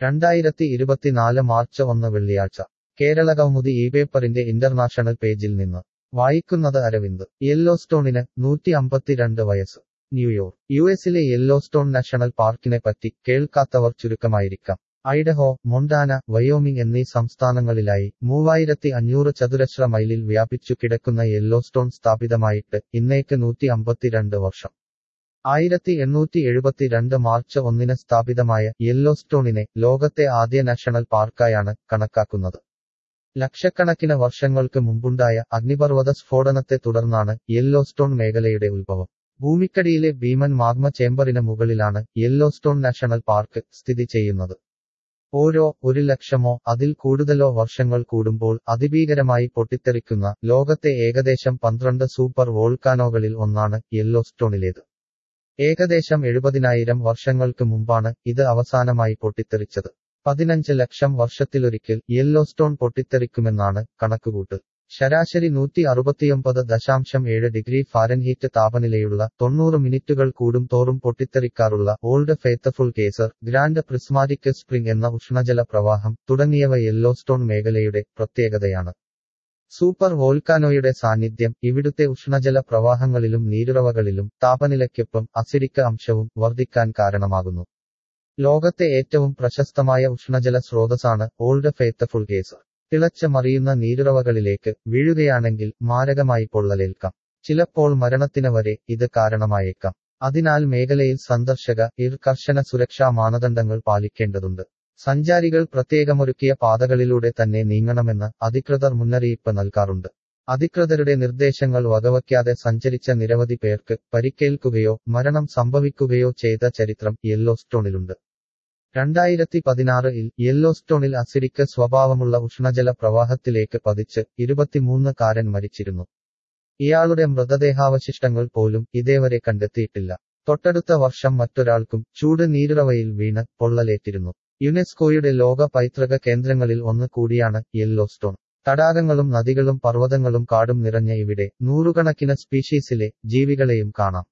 രണ്ടായിരത്തി ഇരുപത്തിനാല് മാർച്ച് ഒന്ന് വെള്ളിയാഴ്ച കേരളകൗമുദി ഈ പേപ്പറിന്റെ ഇന്റർനാഷണൽ പേജിൽ നിന്ന് വായിക്കുന്നത് അരവിന്ദ് യെല്ലോസ്റ്റോണിന് നൂറ്റി അമ്പത്തിരണ്ട് വയസ്സ് ന്യൂയോർക്ക് യു എസിലെ യെല്ലോസ്റ്റോൺ നാഷണൽ പാർക്കിനെ പറ്റി കേൾക്കാത്തവർ ചുരുക്കമായിരിക്കാം ഐഡഹോ മൊണ്ടാന വയോമിംഗ് എന്നീ സംസ്ഥാനങ്ങളിലായി മൂവായിരത്തി അഞ്ഞൂറ് ചതുരശ്ര മൈലിൽ വ്യാപിച്ചു കിടക്കുന്ന യെല്ലോസ്റ്റോൺ സ്ഥാപിതമായിട്ട് ഇന്നേക്ക് നൂറ്റി അമ്പത്തിരണ്ട് വർഷം ആയിരത്തി എണ്ണൂറ്റി എഴുപത്തിരണ്ട് മാർച്ച് ഒന്നിന് സ്ഥാപിതമായ യെല്ലോസ്റ്റോണിനെ ലോകത്തെ ആദ്യ നാഷണൽ പാർക്കായാണ് കണക്കാക്കുന്നത് ലക്ഷക്കണക്കിന് വർഷങ്ങൾക്ക് മുമ്പുണ്ടായ അഗ്നിപർവ്വത സ്ഫോടനത്തെ തുടർന്നാണ് യെല്ലോസ്റ്റോൺ മേഖലയുടെ ഉത്ഭവം ഭൂമിക്കടിയിലെ ഭീമൻ മാഗ്മ ചേംബറിന് മുകളിലാണ് യെല്ലോസ്റ്റോൺ നാഷണൽ പാർക്ക് സ്ഥിതി ചെയ്യുന്നത് ഓരോ ഒരു ലക്ഷമോ അതിൽ കൂടുതലോ വർഷങ്ങൾ കൂടുമ്പോൾ അതിഭീകരമായി പൊട്ടിത്തെറിക്കുന്ന ലോകത്തെ ഏകദേശം പന്ത്രണ്ട് സൂപ്പർ വോൾക്കാനോകളിൽ ഒന്നാണ് യെല്ലോസ്റ്റോണിലേത് ഏകദേശം എഴുപതിനായിരം വർഷങ്ങൾക്ക് മുമ്പാണ് ഇത് അവസാനമായി പൊട്ടിത്തെറിച്ചത് പതിനഞ്ച് ലക്ഷം വർഷത്തിലൊരിക്കൽ യെല്ലോസ്റ്റോൺ പൊട്ടിത്തെറിക്കുമെന്നാണ് കണക്കുകൂട്ട് ശരാശരി നൂറ്റി അറുപത്തിയൊമ്പത് ദശാംശം ഏഴ് ഡിഗ്രി ഫാരൻഹീറ്റ് താപനിലയുള്ള തൊണ്ണൂറ് മിനിറ്റുകൾ കൂടും തോറും പൊട്ടിത്തെറിക്കാറുള്ള old faithful geyser grand prismatic spring എന്ന ഉഷ്ണജല പ്രവാഹം തുടങ്ങിയവ യെല്ലോസ്റ്റോൺ മേഖലയുടെ പ്രത്യേകതയാണ് സൂപ്പർ വോൾക്കാനോയുടെ സാന്നിധ്യം ഇവിടുത്തെ ഉഷ്ണജല പ്രവാഹങ്ങളിലും നീരുറവകളിലും താപനിലയ്ക്കൊപ്പം അസിഡിക് അംശവും വർദ്ധിക്കാൻ കാരണമാകുന്നു ലോകത്തെ ഏറ്റവും പ്രശസ്തമായ ഉഷ്ണജല സ്രോതസ്സാണ് ഓൾഡ് ഫെയ്ത്തഫുൾ കേസർ തിളച്ച മറിയുന്ന നീരുറവകളിലേക്ക് വീഴുകയാണെങ്കിൽ മാരകമായി പൊള്ളലേൽക്കാം ചിലപ്പോൾ മരണത്തിന് വരെ ഇത് കാരണമായേക്കാം അതിനാൽ മേഖലയിൽ സന്ദർശക ഇർ കർശന സുരക്ഷാ മാനദണ്ഡങ്ങൾ പാലിക്കേണ്ടതുണ്ട് സഞ്ചാരികൾ പ്രത്യേകമൊരുക്കിയ പാതകളിലൂടെ തന്നെ നീങ്ങണമെന്ന് അധികൃതർ മുന്നറിയിപ്പ് നൽകാറുണ്ട് അധികൃതരുടെ നിർദ്ദേശങ്ങൾ വകവയ്ക്കാതെ സഞ്ചരിച്ച നിരവധി പേർക്ക് പരിക്കേൽക്കുകയോ മരണം സംഭവിക്കുകയോ ചെയ്ത ചരിത്രം യെല്ലോസ്റ്റോണിലുണ്ട് രണ്ടായിരത്തി പതിനാറിൽ യെല്ലോസ്റ്റോണിൽ അസിഡിക്ക് സ്വഭാവമുള്ള ഉഷ്ണജല പ്രവാഹത്തിലേക്ക് പതിച്ച് ഇരുപത്തിമൂന്നുകാരൻ മരിച്ചിരുന്നു ഇയാളുടെ മൃതദേഹാവശിഷ്ടങ്ങൾ പോലും ഇതേവരെ കണ്ടെത്തിയിട്ടില്ല തൊട്ടടുത്ത വർഷം മറ്റൊരാൾക്കും ചൂട് നീരുറവയിൽ വീണ് പൊള്ളലേറ്റിരുന്നു യുനെസ്കോയുടെ ലോക പൈതൃക കേന്ദ്രങ്ങളിൽ ഒന്ന് കൂടിയാണ് യെല്ലോസ്റ്റോൺ തടാകങ്ങളും നദികളും പർവ്വതങ്ങളും കാടും നിറഞ്ഞ ഇവിടെ നൂറുകണക്കിന് സ്പീഷീസിലെ ജീവികളെയും കാണാം